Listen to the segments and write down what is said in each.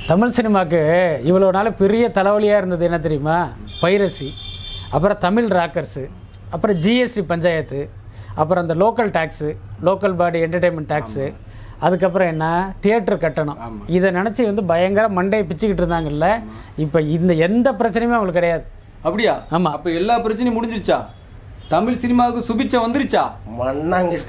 தமிழ் சினிமாக்கு இவ்வளோ நாள் பெரிய தலைவலியாக இருந்தது என்ன தெரியுமா பைரசி அப்புறம் தமிழ் ராக்கர்ஸு அப்புறம் ஜிஎஸ்டி பஞ்சாயத்து அப்புறம் அந்த local tax local body entertainment tax அதுக்கப்புறம் என்ன தியேட்டர் கட்டணம் இதை நினச்சி வந்து பயங்கர மண்டையை பிச்சுக்கிட்டு இருந்தாங்கல்ல இப்போ இந்த எந்த பிரச்சனையுமே அவங்களுக்கு கிடையாது அப்படியா ஆமா. அப்ப எல்லா பிரச்சனையும் முடிஞ்சிருச்சா தமிழ் சினிமாவுக்கு சுபிச்சம் வந்துருச்சா மண்ணாங்கட்டி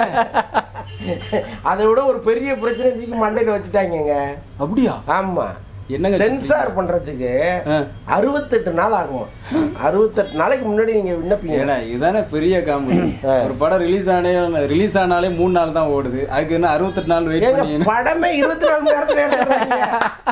அதை விட ஒரு பெரிய பிரச்சனை தூக்கி மண்டையில வச்சுட்டாங்கங்க அப்படியா ஆமா என்னங்க சென்சார் பண்றதுக்கு ஆ. அறுபத்தெட்டு நாள் ஆகுமா அறுபத்தெட்டு நாளைக்கு முன்னாடி நீங்க விண்ணப்பிங்க ஏடா இதானே பெரிய காமெடி ஒரு படம் ரிலீஸ் ஆனே ரிலீஸ் ஆனாலே மூணு நாள் தான் ஓடுது அதுக்கு என்ன அறுபத்தெட்டு நாள் வெயிட் ஏங்க பண்ணி படமே இருபத்தி நாலு மணி நேரத்துல எடுத்துடுறாங்க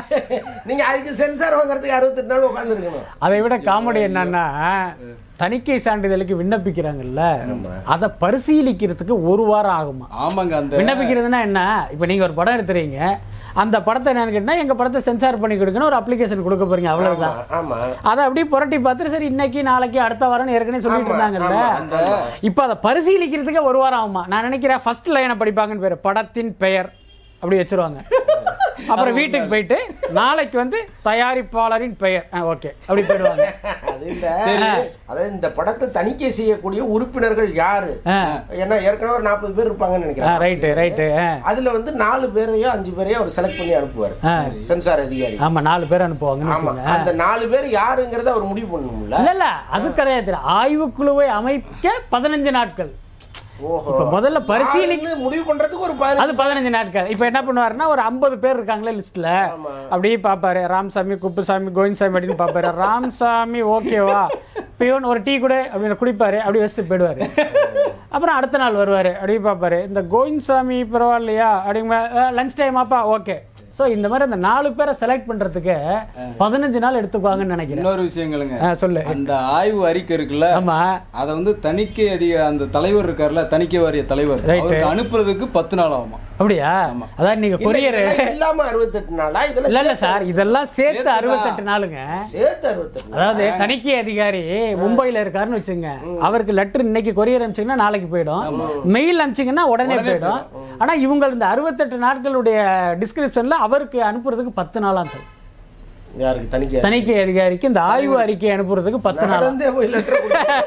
நீங்க அதுக்கு சென்சார் வாங்குறதுக்கு அறுபத்தெட்டு நாள் உட்காந்துருக்கணும் அதை விட காமெடி என்னன்னா தணிக்கை சான்றிதழுக்கு விண்ணப்பிக்கிறாங்கல்ல அதை பரிசீலிக்கிறதுக்கு ஒரு வாரம் ஆகுமா ஆமாங்க அந்த விண்ணப்பிக்கிறதுனா என்ன இப்போ நீங்க ஒரு படம் எடுத்துறீங்க அந்த படத்தை என்னன்னு கேட்டா எங்க படத்தை சென்சார் பண்ணி கொடுக்கணும் ஒரு அப்ளிகேஷன் கொடுக்க போறீங்க அவ்வளவுதான் ஆமா அதை அப்படியே புரட்டி பார்த்துட்டு சரி இன்னைக்கு நாளைக்கு அடுத்த வாரம் ஏற்கனவே சொல்லிட்டு ஆமா, இருந்தாங்கல்ல ஆமா, இப்போ அதை பரிசீலிக்கிறதுக்கே ஒரு வாரம் ஆகுமா நான் நினைக்கிறேன் ஃபர்ஸ்ட் லைனை படிப்பாங்கன்னு பேர் படத்தின் பெயர் அப்படி வச்சிருவாங்க அப்புறம் வீட்டுக்கு போயிட்டு நாளைக்கு வந்து தயாரிப்பாளரின் பெயர் ஓகே அப்படி போயிடுவாங்க அது இந்த அதாவது இந்த படத்தை தணிக்கை செய்யக்கூடிய உறுப்பினர்கள் யாரு ஏன்னா ஏற்கனவே ஒரு நாற்பது பேர் இருப்பாங்கன்னு நினைக்கிறேன் ரைட்டு ரைட்டு அதுல வந்து நாலு பேரையோ அஞ்சு பேரையோ அவர் செலக்ட் பண்ணி அனுப்புவார் சென்சார் அதிகாரி ஆமா நாலு பேர் அனுப்புவாங்கன்னு ஆமா வச்சுக்கோங்க அந்த நாலு பேர் யாருங்கிறத அவர் முடிவு பண்ணணும்ல இல்ல இல்ல அது கிடையாது ஆய்வுக்குழுவை அமைக்க பதினஞ்சு நாட்கள் ஓஹோ இப்ப முதல்ல பரிசீலி யாருன்னு முடிவு பண்றதுக்கு ஒரு பதினஞ்சு அது பதினஞ்சு நாட்கள் இப்ப என்ன பண்ணுவாருன்னா ஒரு ஐம்பது பேர் இருக்காங்களே லிஸ்ட்ல அப்படியே பாப்பாரு ராமசாமி குப்புசாமி கோவிந்தசாமி அப்படின்னு பாப்பாரு ராமசாமி ஓகேவா பியோன் ஒரு டீ கூட அப்படின்னு குடிப்பாரு அப்படி வச்சுட்டு போயிடுவாரு அப்புறம் அடுத்த நாள் வருவாரு அப்படியே பாப்பாரு இந்த கோவிந்தசாமி பரவாயில்லையா அப்படிங்க லஞ்ச் டைம் ஆப்பா ஓகே ஸோ இந்த மாதிரி அந்த நாலு பேரை செலக்ட் பண்றதுக்கு பதினஞ்சு நாள் எடுத்துக்குவாங்கன்னு நினைக்கிறேன் இன்னொரு விஷயங்களுங்க ஆ, சொல்லு அந்த ஆய்வு அறிக்கை இருக்குல்ல ஆமா அத வந்து தணிக்கை அதிக அந்த தலைவர் இருக்கார்ல தணிக்கை வாரிய தலைவர் Right. அவருக்கு அனுப்புறதுக்கு பத்து நாள் ஆகுமா அப்படியா அதான் நீங்க இல்ல, கொரியர் இதெல்லாம் இல்லாம அறுபத்தெட்டு நாளா இல்ல இதெல்லாம் இல்ல சார் இதெல்லாம் சேர்த்து அறுபத்தெட்டு நாளுங்க சேர்த்து அறுபத்தெட்டு நாள் அதாவது தணிக்கை அதிகாரி மும்பைல இருக்காருன்னு வச்சுங்க அவருக்கு லெட்டர் இன்னைக்கு கொரியர் அனுப்பிச்சீங்கன்னா நாளைக்கு போயிடும் மெயில் அனுப்பிச்சீங்கன்னா உடனே போயிடும் ஆனா இவங்க இந்த அறுபத்தெட்டு நாட்களுடைய டிஸ்கிரிப்ஷன்ல அவருக்கு அனுப்புறதுக்கு பத்து நாளாம் சார் யாருக்கு தணிக்கை தணிக்கை அதிகாரிக்கு இந்த ஆய்வு அறிக்கை அனுப்புறதுக்கு பத்து நாள் நடந்தே போய் லெட்டர்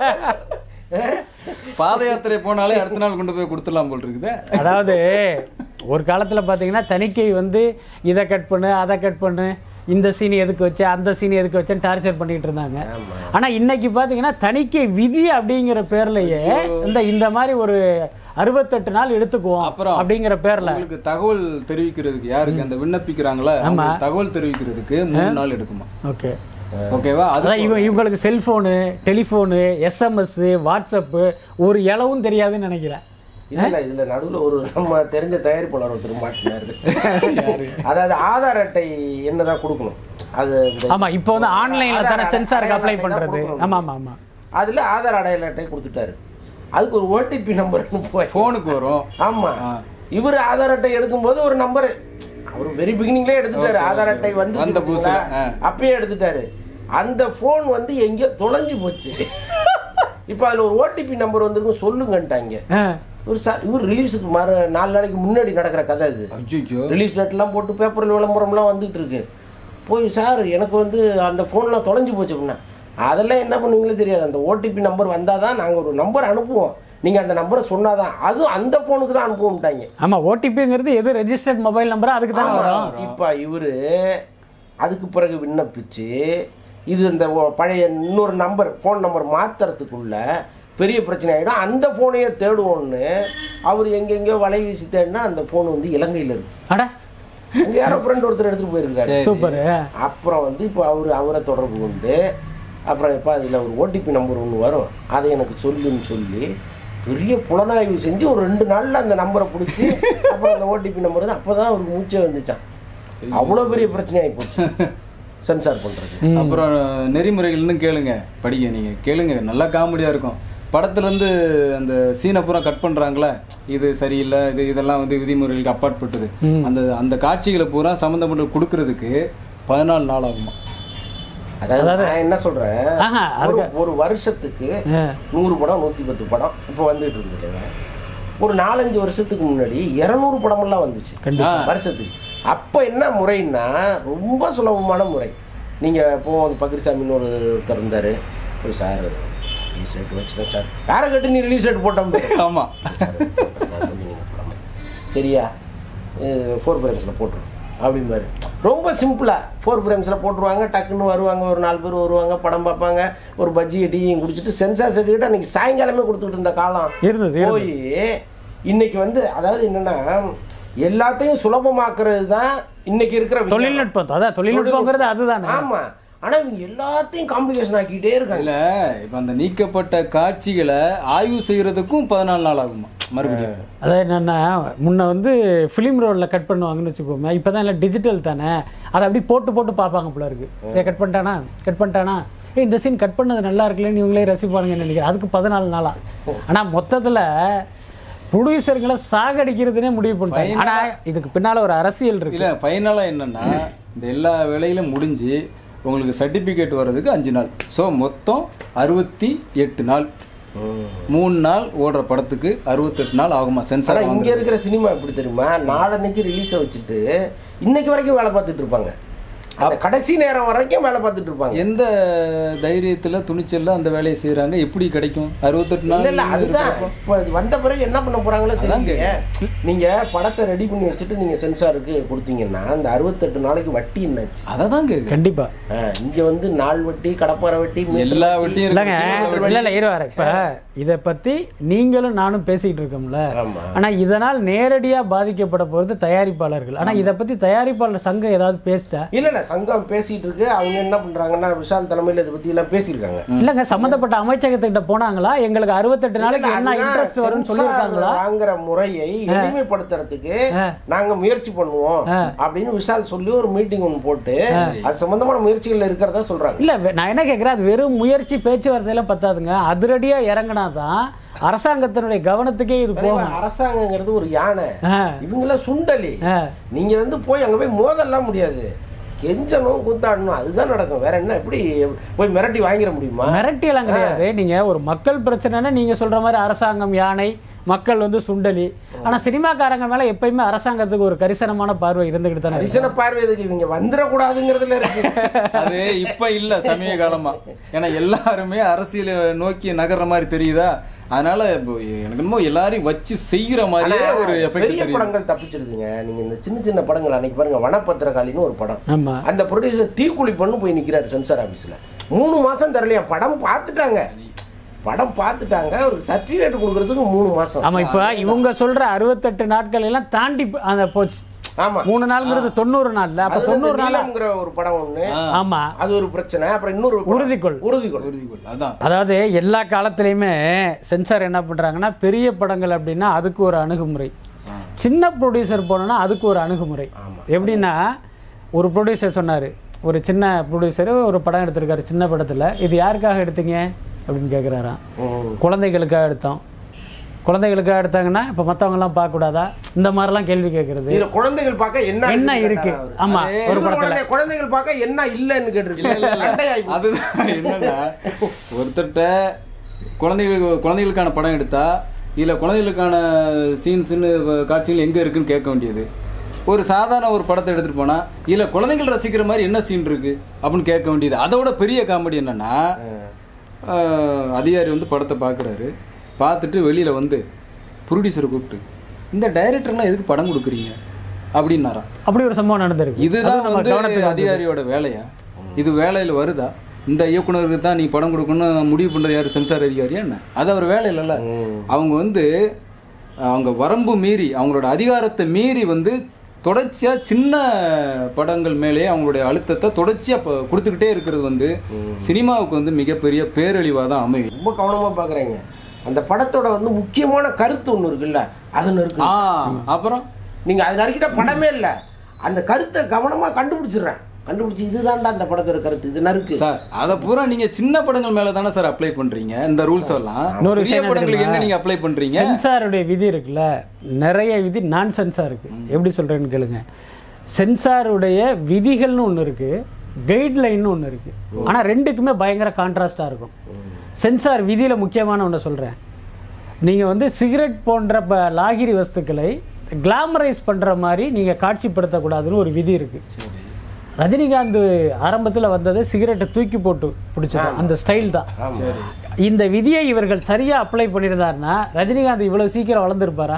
பாத யாத்திரை போனாலே அடுத்த நாள் கொண்டு போய் கொடுத்துடலாம் போல் இருக்குது அதாவது ஒரு காலத்துல பாத்தீங்கன்னா தணிக்கை வந்து இதை கட் பண்ணு அதை கட் பண்ணு இந்த சீன் எதுக்கு வச்ச அந்த சீன் எதுக்கு வச்சேன்னு டார்ச்சர் பண்ணிட்டு இருந்தாங்க ஆனா இன்னைக்கு பாத்தீங்கன்னா தணிக்கை விதி அப்படிங்கிற பேர்லயே இந்த இந்த மாதிரி ஒரு அறுபத்தெட்டு நாள் எடுத்துக்குவோம் அப்புறம் அப்படிங்கிற பேர்ல உங்களுக்கு தகவல் தெரிவிக்கிறதுக்கு யாருக்கு அந்த விண்ணப்பிக்கிறாங்களோ அவங்களுக்கு தகவல் தெரிவிக்கிறதுக்கு மூணு நாள் எடுக்குமா ஓகே ஓகேவா அது அதான் இவங்க இவங்களுக்கு செல்போனு டெலிஃபோனு எஸ்எம்எஸ் வாட்ஸ்அப்பு ஒரு இளவும் தெரியாதுன்னு நினைக்கிறேன் இல்ல இல்ல இதுல நடுவுல ஒரு நம்ம தெரிஞ்ச தயாரிப்பாளர் ஒருத்தர் மாட்டினாரு அதாவது ஆதார் அட்டை என்னதான் கொடுக்கணும் அது இந்த- ஆமா இப்போ வந்து ஆன்லைன்ல ஆதார் தானே அடை- சென்சாருக்கு அப்ளை அடையாள அட்டை தான் பண்றது கொடுக்கணும். ஆமா ஆமா ஆமா அதுல ஆதார் அடையாள அட்டை கொடுத்துட்டாரு அதுக்கு ஒரு ஓடிபி நம்பர் போய் போனுக்கு வரும் ஆமா ஆ. இவர் ஆதார் அட்டை எடுக்கும்போது ஒரு நம்பர் அவர் வெரி பிகினிங்லேயே எடுத்துட்டாரு Okay, ஆதார் okay. அட்டை வந்து வந்த புதுசுல, ஆ. அப்பயே எடுத்துட்டாரு அந்த ஃபோன் வந்து எங்கேயோ தொலைஞ்சு போச்சு இப்போ அதுல ஒரு ஓடிபி நம்பர் வந்திருக்கும் சொல்லுங்கன்ட்டாங்க ஆ. ஒரு சார் இவர் ரிலீஸுக்கு மறு நாலு நாளைக்கு முன்னாடி நடக்கிற கதை இது ஐயோ ரிலீஸ் டேட்லாம் போட்டு பேப்பரில் விளம்பரம்லாம் வந்துட்டு இருக்கு போய் சார் எனக்கு வந்து அந்த ஃபோன்லாம் தொலைஞ்சு போச்சு அப்படின்னா அதெல்லாம் என்ன பண்ணுவீங்களோ தெரியாது அந்த ஓடிபி நம்பர் வந்தால் தான் நாங்கள் ஒரு நம்பர் அனுப்புவோம் நீங்கள் அந்த நம்பரை சொன்னாதான் அதுவும் அந்த ஃபோனுக்கு தான் அனுப்புவோம்ட்டாங்க ஆமா ஓடிபிங்கிறது எது ரெஜிஸ்டர்ட் மொபைல் நம்பரோ அதுக்கு தான் வரும் இப்போ இவர் அதுக்கு பிறகு விண்ணப்பிச்சு இது இந்த ஒ- பழைய இன்னொரு நம்பர் ஃபோன் நம்பர் மாத்துறதுக்குள்ள பெரிய பிரச்சனை ஆகிடும் அந்த ஃபோனையே தேடுவோன்னு அவர் எங்கெங்கேயோ வலை வீசி தேடினா அந்த ஃபோன் வந்து இலங்கையில் இருக்கு அட அங்கே யாரோ ஃப்ரெண்ட் ஒருத்தர் எடுத்துகிட்டு போயிருக்காரு சூப்பர் அப்புறம் வந்து இப்போ அவர் அவரை தொடர்பு கொண்டு அப்புறம் இப்போ அதில் ஒரு ஓடிபி நம்பர் ஒன்று வரும் அதை எனக்கு சொல்லுன்னு சொல்லி பெரிய புலனாய்வு செஞ்சு ஒரு ரெண்டு நாளில் அந்த நம்பரை பிடிச்சி அப்புறம் அந்த ஓடிபி நம்பர் வந்து அப்போ தான் அவருக்கு மூச்சே வந்துச்சான் அவ்வளோ பெரிய பிரச்சனை ஆகி போச்சு சென்சார் பண்ணுறது அப்புறம் நெறிமுறைகள் இன்னும் கேளுங்க படிங்க நீங்க கேளுங்க நல்லா காமெடியா இருக்கும் படத்துல இருந்து அந்த சீனை பூரா கட் பண்றாங்களே இது சரியில்லை இது இதெல்லாம் வந்து விதிமுறைகளுக்கு அப்பாற்பட்டது அந்த அந்த காட்சிகளை பூரா சம்மந்தப்பட்டு கொடுக்கறதுக்கு பதினாலு நாள் ஆகுமா அதாவது நான் என்ன சொல்றேன் ஆஹா, ஒரு ஒரு வருஷத்துக்கு ஆ. நூறு படம் நூற்றி பத்து படம் இப்போ வந்துட்டு இருக்குது இல்லையா? ஒரு நாலஞ்சு வருஷத்துக்கு முன்னாடி இரநூறு படமெல்லாம் வந்துச்சு கண்டிப்பா. வருஷத்துக்கு அப்போ என்ன முறைன்னா ரொம்ப சுலபமான முறை நீங்கள் இப்போ பக்ரிசாமின்னு ஒரு ஒருத்தர் இருந்தார் ஒரு சார் ரிலீஸ் ரேட் வச்சுட்டேன் சார் யாரை கட்டு நீ ரிலீஸ் ரேட் போட்டோம் ஆமா சார், சார், கொஞ்சம் நீங்க போடாம. சரியா ஃபோர் ஃப்ரேம்ஸில் போட்டுரும் அப்படிம்பாரு ரொம்ப சிம்பிளாக ஃபோர் ஃப்ரேம்ஸில் போட்டுருவாங்க டக்குன்னு வருவாங்க ஒரு நாலு பேர் வருவாங்க படம் பார்ப்பாங்க ஒரு பஜ்ஜி டீயும் குடிச்சிட்டு சென்சார் சர்டிஃபிகேட் அன்றைக்கி சாயங்காலமே கொடுத்துட்டு இருந்த காலம் இருந்தது இருந்தது. போய் இன்னைக்கு வந்து அதாவது என்னன்னா எல்லாத்தையும் சுலபமாக்குறது தான் இன்னைக்கு இருக்கிற விஞ்ஞானம். தொழில்நுட்பம் அதான் தொழில்நுட்பங்கிறது அதுதானே ஆமா ஆனா இவங்க எல்லாத்தையும் காம்ப்ளிகேஷன் ஆக்கிட்டே இருக்காங்க இல்ல இப்ப அந்த நீக்கப்பட்ட காட்சிகளை ஆய்வு செய்யறதுக்கும் பதினாலு நாள் ஆகுமா மறுபடியும் அதாவது என்னன்னா முன்ன வந்து ஃபிலிம் ரோலில் கட் பண்ணுவாங்கன்னு வச்சுக்கோமே இப்போ தான் எல்லாம் டிஜிட்டல் தானே அதை அப்படி போட்டு போட்டு பார்ப்பாங்க போல இருக்கு ஏ கட் பண்ணிட்டானா கட் பண்ணிட்டானா ஏ இந்த சீன் கட் பண்ணது நல்லா இருக்குல்லன்னு இவங்களே ரசிப்பானுங்கன்னு நினைக்கிறேன் அதுக்கு பதினாலு நாளா ஆனால் மொத்தத்தில் ப்ரொடியூசர்களை சாகடிக்கிறதுனே முடிவு பண்ணிட்டாங்க ஆனால் இதுக்கு பின்னால் ஒரு அரசியல் இருக்கு இல்ல ஃபைனலா என்னன்னா இந்த எல்லா வேலையிலும் முடிஞ்சு உங்களுக்கு சர்டிபிகேட் வர்றதுக்கு அஞ்சு நாள் ஸோ மொத்தம் அறுபத்தி எட்டு நாள் மூணு நாள் ஓடுற படத்துக்கு அறுபத்தெட்டு நாள் ஆகுமா ஆனா சென்சார் இங்க இருக்கிற சினிமா எப்படி தெரியுமா நாளன்னைக்கு ரிலீஸை வச்சுட்டு இன்னைக்கு வரைக்கும் வேலை பார்த்துட்டு இருப்பாங்க அந்த கடைசி நேரம் வரைக்கும் வேலை பார்த்துட்டு இருப்பாங்க எந்த தைரியத்துல துணிச்சல்ல அந்த வேலையை செய்றாங்க எப்படி கிடைக்கும் அறுபத்தெட்டு இல்ல நாள் இல்ல அதுதான் இப்ப இது வந்த பிறகு என்ன பண்ண போறாங்களோ அதான் தெரியல நீங்க படத்தை ரெடி பண்ணி வச்சுட்டு நீங்க சென்சாருக்கு கொடுத்தீங்கன்னா அந்த அறுபத்தெட்டு நாளைக்கு வட்டி என்னாச்சு அதை தான் கேட்குறேன் கண்டிப்பா ஆ, இங்க வந்து நாள் வட்டி கடப்பாறை வட்டி மீட்டர் எல்லா வட்டி. வட்டியும் இல்லைங்க இருக்கு. இல்ல இல்ல இருவாரு இப்ப இதை பத்தி நீங்களும் நானும் பேசிக்கிட்டு இருக்கோம்ல ஆமா ஆனா இதனால் நேரடியா பாதிக்கப்பட போறது தயாரிப்பாளர்கள் ஆனா இதை பத்தி தயாரிப்பாளர் சங்கம் ஏதாவது பேசுச்சா இல்ல இல்ல சங்கம் பேசிட்டு இருக்கு அவங்க என்ன பண்றாங்கன்னா விஷால் தலைமையில இதை பத்தி எல்லாம் பேசியிருக்காங்க இல்லங்க சம்பந்தப்பட்ட அமைச்சகத்துக்கிட்ட போனாங்களா எங்களுக்கு அறுபத்தெட்டு நாளைக்கு இல்ல, என்ன அதுதான் இன்ட்ரெஸ்ட் வரும்னு சென்சார் சொல்லியிருக்காங்களா வாங்குற முறையை எளிமைப்படுத்துறதுக்கு ஆ. நாங்க முயற்சி பண்ணுவோம் அப்படின்னு விஷால் சொல்லி ஒரு மீட்டிங் ஒன்று போட்டு அது சம்பந்தமான முயற்சிகள் இருக்கிறதா சொல்றாங்க இல்ல வெ- நான் என்ன கேக்குறேன் அது வெறும் முயற்சி பேச்சுவார்த்தையில பத்தாதுங்க அதிரடியா இறங்கினாதான் அரசாங்கத்தினுடைய கவனத்துக்கே இது போகும் அரசாங்கங்கிறது ஒரு யானை ஆ, இவங்கள சுண்டலி ஆ. நீங்க வந்து போய் அங்க போய் மோதல்லாம் முடியாது கெஞ்சணும் கூத்தாடணும் அதுதான் நடக்கும் வேற என்ன எப்படி போய் மிரட்டி வாங்கிட முடியுமா மிரட்டி எல்லாம் கிடையாது நீங்க ஒரு மக்கள் பிரச்சனைன்னா நீங்க சொல்ற மாதிரி அரசாங்கம் யானை மக்கள் வந்து சுண்டலி ஆனா சினிமாக்காரங்க மேல எப்பயுமே அரசாங்கத்துக்கு ஒரு கரிசனமான பார்வை இருந்துகிட்டு தானே இருக்கு. கரிசன பார்வை எதுக்கு இவங்க வந்துடக்கூடாதுங்கிறதுல இருக்கு அது இப்ப இல்ல சமீப காலமா ஏன்னா எல்லாருமே அரசியலை நோக்கி நகர்ற மாதிரி தெரியுதா அதனால இப்போ எனக்கு என்னமோ எல்லாரையும் வச்சு செய்யற மாதிரியே ஆனா, ஒரு எஃபெக்ட் பெரிய தெரியுது படங்கள் தப்பிச்சிருதுங்க நீங்க இந்த சின்ன சின்ன படங்கள் அன்னைக்கு பாருங்க வனப்பத்திரகாளின்னு ஒரு படம் ஆமா அந்த ப்ரொடியூசர் தீக்குழி பண்ணு போய் நிக்கிறாரு சென்சார் ஆபீஸ்ல மூணு மாசம் தரலையா படம் பார்த்துட்டாங்க படம் பார்த்துட்டாங்க ஒரு சர்டிஃபிகேட் கொடுக்கறதுக்கு மூணு மாசம் ஆமா இப்ப இவங்க சொல்ற அறுபத்தெட்டு நாட்கள் எல்லாம் தாண்டி போ- அந்த போச்சு ஆமா மூணு நாள்ங்கிறது தொண்ணூறு நாள்ல அப்ப அது வந்து தொண்ணூறு நாள் நீலம்ங்கிற ஒரு படம் ஒண்ணு ஆமா அது ஒரு பிரச்சனை அப்புறம் இன்னொரு படம். உறுதிக்கொள் உறுதிக்கொள் உறுதிக்கொள் அதான் அதாவது எல்லா காலத்துலயுமே சென்சார் என்ன பண்றாங்கன்னா பெரிய படங்கள் அப்படின்னா அதுக்கு ஒரு அணுகுமுறை சின்ன ப்ரொடியூசர் போனோம்னா அதுக்கு ஒரு அணுகுமுறை எப்படின்னா ஒரு ப்ரொடியூசர் சொன்னாரு ஒரு சின்ன ப்ரொடியூசர் ஒரு படம் எடுத்திருக்காரு சின்ன படத்துல இது யாருக்காக எடுத்தீங்க அப்படின்னு கேக்குறாராம் ம். குழந்தைகளுக்காக எடுத்தோம் குழந்தைகளுக்காக எடுத்தாங்கன்னா இப்ப மத்தவங்க எல்லாம் பார்க்க கூடாதா இந்த மாதிரிலாம் கேள்வி கேட்கறது இதுல குழந்தைகள் பார்க்க என்ன என்ன இருக்குன்னு இருக்கு கேட்டாரு அவரு. ஆமா ஒரு இவரு படத்துல உடனே குழந்தைகள் பார்க்க என்ன இல்லன்னு கேட்டிருக்கு சண்டையாயி போச்சு. அதுதான் என்னன்னா ஒருத்தர்கிட்ட குழந்தைகளுக்கு குழந்தைகளுக்கான படம் எடுத்தா இதுல குழந்தைகளுக்கான சீன்ஸ்னு காட்சிகள் எங்க இருக்குன்னு கேட்க வேண்டியது ஒரு சாதாரண ஒரு படத்தை எடுத்துட்டு போனா இதுல குழந்தைகள் ரசிக்கிற மாதிரி என்ன சீன் இருக்கு அப்படின்னு கேட்க வேண்டியது அதோட பெரிய காமெடி என்னன்னா ஆஹ், அதிகாரி வந்து படத்தை பார்க்குறாரு பார்த்துட்டு வெளியில வந்து ப்ரொடியூசரை கூப்பிட்டு இந்த டைரக்டர்லாம் எதுக்கு படம் கொடுக்குறீங்க அப்படின்னாராம் அப்படி ஒரு சம்பவம் நடந்திருக்கு இதுதான் அது நம்ம வந்து கவனத்துக்கு வந்தது. அதிகாரியோட வேலையா இது வேலையில வருதா இந்த இயக்குனருக்கு தான் நீ படம் கொடுக்கணும்னு முடிவு பண்றது யாரு சென்சார் அதிகாரியா என்ன அது அவர் வேலை இல்லைல்ல அவங்க வந்து அவங்க வரம்பு மீறி அவங்களோட அதிகாரத்தை மீறி வந்து தொடர்ச்சியா சின்ன படங்கள் மேலே அவங்களுடைய அழுத்தத்தை தொடர்ச்சியா ப- கொடுத்துக்கிட்டே இருக்கிறது வந்து சினிமாவுக்கு வந்து மிகப்பெரிய பேரழிவா தான் அமையும் ரொம்ப கவனமா பாக்குறீங்க அந்த படத்தோட வந்து முக்கியமான கருத்து ஒண்ணு இருக்குல்ல அது இருக்கு ஆ அப்புறம் நீங்க அது நறுக்கிட்ட படமே இல்ல அந்த கருத்தை கவனமா கண்டுபிடிச்சிடுறேன் கண்டுபிடிச்சு இதுதான்டா அந்த படத்தோட கருத்து இது நறுக்கு சார் அத பூரா நீங்க சின்ன படங்கள் மேல தானே சார் அப்ளை பண்றீங்க இந்த ரூல்ஸ் எல்லாம் இன்னொரு பெரிய விஷயம் என்ன படங்களுக்கு தெரியுமா? எங்க நீங்க அப்ளை பண்றீங்க சென்சாருடைய விதி இருக்குல்ல நிறைய விதி நான் சென்சார் இருக்கு எப்படி சொல்றேன்னு கேளுங்க சென்சாருடைய விதிகள்னு ஒன்று இருக்கு கைட்லைன்னு ஒன்று இருக்கு ஆனா ரெண்டுக்குமே பயங்கர கான்ட்ராஸ்டா இருக்கும் சென்சார் விதியில முக்கியமான ஒன்று சொல்றேன் நீங்க வந்து சிகரெட் போன்ற ப- லாகிரி வஸ்துக்களை கிளாமரைஸ் பண்ற மாதிரி நீங்க காட்சிப்படுத்தக்கூடாதுன்னு ஒரு விதி இருக்கு ரஜினிகாந்த் ஆரம்பத்துல வந்தது சிகரெட்டை தூக்கி போட்டு பிடிச்சது அந்த ஸ்டைல் தான் ஆமா இந்த விதியை இவர்கள் சரியா அப்ளை பண்ணியிருந்தாருன்னா ரஜினிகாந்த் இவ்வளவு சீக்கிரம் வளர்ந்துருப்பாரா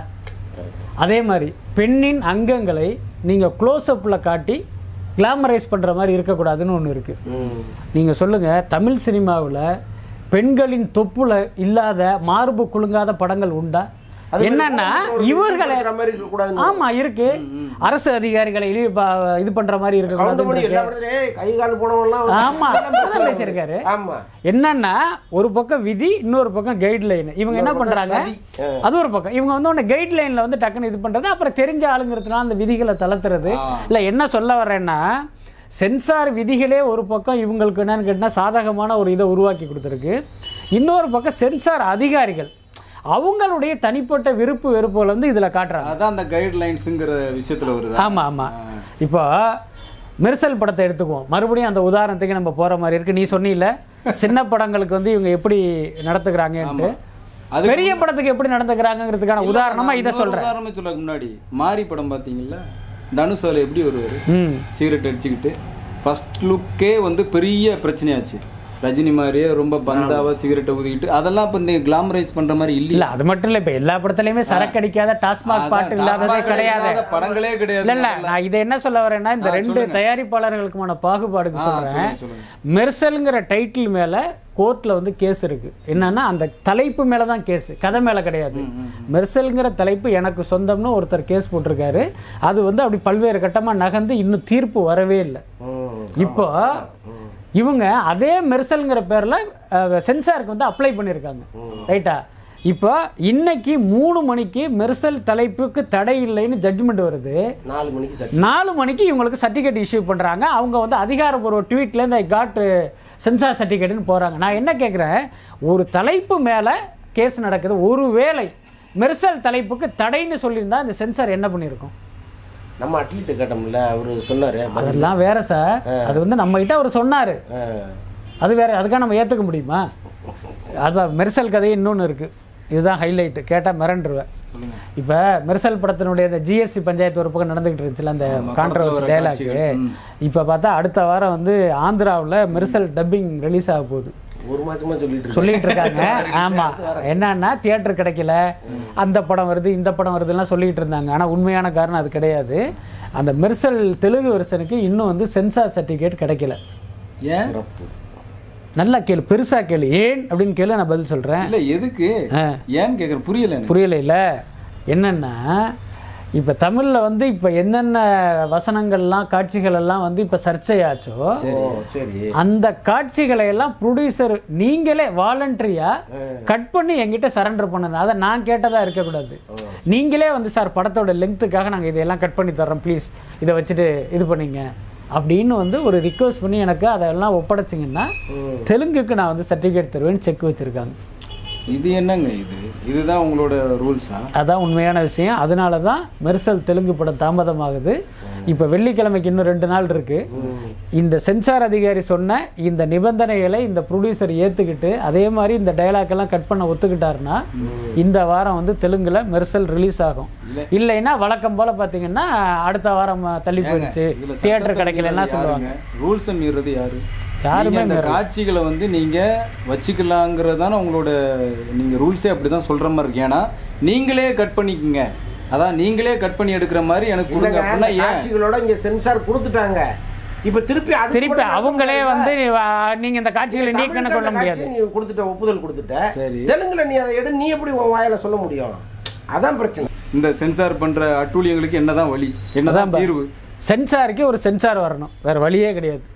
அதே மாதிரி பெண்ணின் அங்கங்களை நீங்க க்ளோஸ் அப்பில் காட்டி கிளாமரைஸ் பண்ற மாதிரி இருக்கக்கூடாதுன்னு ஒன்று இருக்கு ம். நீங்க சொல்லுங்க தமிழ் சினிமாவுல பெண்களின் தொப்புல இல்லாத மார்பு குலுங்காத படங்கள் உண்டா அது என்னன்னா ஒரு இவர்களை இருக்கிற மாதிரி இருக்கக்கூடாதுன்னு ஆமா இருக்கு அரசு அதிகாரிகளை இழி- ப- இது பண்ற மாதிரி கவுண்டமணி இருக்கக்கூடாது எல்லா படத்துலயும் ஏய், கை கால் போனவன்லாம் வந்து ஆமா அதெல்லாம் அதான் பேசுவாங்க. பேசியிருக்காரு ஆமா என்னன்னா ஒரு பக்கம் விதி இன்னொரு பக்கம் கைட்லைன் இவங்க என்ன இன்னொரு பக்கம் பண்றாங்க சதி. ஆ. அது ஒரு பக்கம் இவங்க வந்து உடனே கைட்லைன்ல வந்து டக்குன்னு இது பண்றது அப்புறம் தெரிஞ்ச ஆளுங்கிறதுனால அந்த விதிகளை தளர்த்துறது இல்ல என்ன சொல்ல வர்றேன்னா சென்சார் விதிகளே ஒரு பக்கம் இவங்களுக்கு என்னன்னு கேட்டா சாதகமான ஒரு இதை உருவாக்கி கொடுத்துருக்கு இன்னொரு பக்கம் சென்சார் அதிகாரிகள் அவங்களுடைய தனிப்பட்ட விருப்பு வெறுப்புகளை வந்து இதுல காட்டுறாங்க அதான் அந்த கைட்லைன்ஸுங்கிற விஷயத்துல வருது ஆமா ஆமா இப்போ மெர்சல் படத்தை எடுத்துக்குவோம் மறுபடியும் அந்த உதாரணத்துக்கு நம்ம போற மாதிரி இருக்கு நீ சொன்னீல சின்ன படங்களுக்கு வந்து இவங்க எப்படி நடத்துக்கிறாங்கன்ட்டு அது பெரிய படத்துக்கு எப்படி நடந்துக்கிறாங்கிறதுக்கான உதாரணமா இதை இன்னொரு சொல்றேன் உதாரணமே சொல்ல முன்னாடி மாரி படம் பாத்தீங்கல்ல தனுஷ் அதுல எப்படி வருவாரு ம் சிகரெட் அடிச்சுக்கிட்டு ஃபர்ஸ்ட் லுக்கே வந்து பெரிய பிரச்சனையாச்சு ரஜினி மாதிரியே ரொம்ப பந்தாவா சிகரெட்டை ஊதிக்கிட்டு அதெல்லாம் இப்ப இந்த கிளாமரைஸ் பண்ற மாதிரி இல்ல இல்ல அது மட்டும் இல்ல இப்ப எல்லா படத்துலயுமே சரக்கு அடிக்காத டாஸ்மாக் பாட்டு இல்லாததே கிடையாது படங்களே கிடையாது இல்ல இல்ல நான் இதை என்ன சொல்ல வரேன்னா இந்த ரெண்டு தயாரிப்பாளர்களுக்குமான பாகுபாடுக்கு சொல்றேன் மெர்சல்ங்கிற டைட்டில் மேல கோர்ட்ல வந்து கேஸ் இருக்கு என்னன்னா அந்த தலைப்பு மேல தான் கேஸ் கதை மேல கிடையாது மெர்சல்ங்கிற தலைப்பு எனக்கு சொந்தம்னு ஒருத்தர் கேஸ் போட்டிருக்காரு அது வந்து அப்படி பல்வேறு கட்டமா நகர்ந்து இன்னும் தீர்ப்பு வரவே இல்லை ம். இப்போ இவங்க அதே மெர்சல்ங்கிற பேர்ல அஹ், சென்சாருக்கு வந்து அப்ளை பண்ணியிருக்காங்க ரைட்டா இப்போ இன்னைக்கு மூணு மணிக்கு மெர்சல் தலைப்புக்கு தடை இல்லைன்னு ஜட்ஜ்மெண்ட் வருது நாலு மணிக்கு சரி நாலு மணிக்கு இவங்களுக்கு சர்டிஃபிகேட் இஷ்யூ பண்றாங்க அவங்க வந்து அதிகாரப்பூர்வ ட்வீட்ல இந்த காட் சென்சார் சர்டிஃபிகேட்னு போறாங்க நான் என்ன கேட்குறேன் ஒரு தலைப்பு மேல கேஸ் நடக்குது ஒரு வேளை மெர்சல் தலைப்புக்கு தடைன்னு சொல்லியிருந்தா இந்த சென்சார் என்ன பண்ணியிருக்கும் நம்ம அட்லீட் கேட்டோம்ல அவரு சொன்னாரு அதெல்லாம் வேற சார் அது வந்து நம்ம கிட்ட அவர் சொன்னாரு ஆ. அது வேற அதுக்காக நம்ம ஏத்துக்க முடியுமா அது மெர்சல் கதை இன்னொன்று இருக்கு இதுதான் ஹைலைட் கேட்டால் மிரண்டுருவேன் சொல்லுங்க இப்போ மெர்சல் படத்தினுடைய இந்த ஜிஎஸ்டி பஞ்சாயத்து ஒரு பக்கம் நடந்துகிட்டு இருந்துச்சுல அந்த கான்ட்ரவர்சி வர டைலாக் காட்சிகள். ம். இப்போ பார்த்தா அடுத்த வாரம் வந்து ஆந்திராவில் மெர்சல் டப்பிங் ரிலீஸ் ஆக போகுது ஒரு மாசமா சொல்லிட்டு இருக்கேன் சொல்லிட்டு இருக்காங்க ஆமா என்னன்னா தியேட்டர் கிடைக்கல அந்த படம் வருது இந்த படம் வருதுலாம் சொல்லிட்டு இருந்தாங்க ஆனா உண்மையான காரணம் அது கிடையாது அந்த மெர்சல் தெலுங்கு வருஷனுக்கு இன்னும் வந்து சென்சார் சர்டிஃபிகேட் கிடைக்கல ஏன் சிறப்பு நல்லா கேளு பெருசா கேளு ஏன் அப்படின்னு கேளு நான் பதில் சொல்றேன் இல்ல எதுக்கு ஆ. ஏன்னு கேக்குறேன் புரியல எனக்கு புரியல இல்ல என்னன்னா இப்ப தமிழ்ல வந்து இப்ப என்னென்ன வசனங்கள்லாம் காட்சிகள் எல்லாம் வந்து இப்ப சர்ச்சையாச்சோ ஓ சரி அந்த காட்சிகளை எல்லாம் ப்ரொடியூசர் நீங்களே வாலண்டரியா கட் பண்ணி என்கிட்ட சரண்டர் பண்ணணும் அதை நான் கேட்டதா இருக்கக்கூடாது நீங்களே வந்து சார் படத்தோட லெங்க்த்துக்காக நாங்க இதெல்லாம் கட் பண்ணி தர்றோம் ப்ளீஸ் இதை வச்சுட்டு இது பண்ணீங்க அப்படின்னு வந்து ஒரு ரிக்வஸ்ட் பண்ணி எனக்கு அதெல்லாம் ஒப்படைச்சிங்கன்னா தெலுங்குக்கு நான் வந்து சர்டிஃபிகேட் தருவேன்னு செக் வச்சிருக்காங்க இது என்னங்க இது இதுதான் உங்களோட ரூல்ஸா அதான் உண்மையான விஷயம் அதனால தான் மெர்சல் தெலுங்கு படம் தாமதமாகுது இப்போ வெள்ளிக்கிழமைக்கு இன்னும் ரெண்டு நாள் இருக்கு இந்த சென்சார் அதிகாரி சொன்ன இந்த நிபந்தனைகளை இந்த ப்ரொடியூசர் ஏத்துக்கிட்டு அதே மாதிரி இந்த டயலாக் எல்லாம் கட் பண்ண ஒத்துக்கிட்டாருன்னா இந்த வாரம் வந்து தெலுங்குல மெர்சல் ரிலீஸ் ஆகும் இல்லைன்னா வழக்கம் போல பாத்தீங்கன்னா அடுத்த வாரம் தள்ளி போயிடுச்சு இதுல தியேட்டர் கிடைக்கலன்னா சொல்லுவாங்க ரூல்ஸ் மீறது யாரு யாருமே நீங்க அந்த காட்சிகளை வந்து நீங்க வச்சுக்கலாங்கிறதான உங்களோட நீங்க ரூல்ஸே அப்படிதான் சொல்ற மாதிரி இருக்கு ஏன்னா நீங்களே கட் பண்ணிக்கங்க அதான் நீங்களே கட் பண்ணி எடுக்கிற மாதிரி எனக்கு கொடுங்க இல்லைங்க அப்படின்னா அந்த ஏன் காட்சிகளோட இங்க சென்சார் கொடுத்துட்டாங்க இப்ப திருப்பி அது திருப்பி அவங்களே வந்து வா- நீங்க இந்த காட்சிகளை நீக்கன்னு கொள்ள முடியாது நீ கொடுத்துட்ட ஒப்புதல் கொடுத்துட்ட சரி. தெலுங்குல நீ அதை எடு நீ எப்படி உன் வாயில சொல்ல முடியும் அதான் பிரச்சனை இந்த சென்சார் பண்ற அட்டூழியங்களுக்கு என்னதான் வழி என்னதான் தீர்வு சென்சாருக்கு ஒரு சென்சார் வரணும் வேற வழியே கிடையாது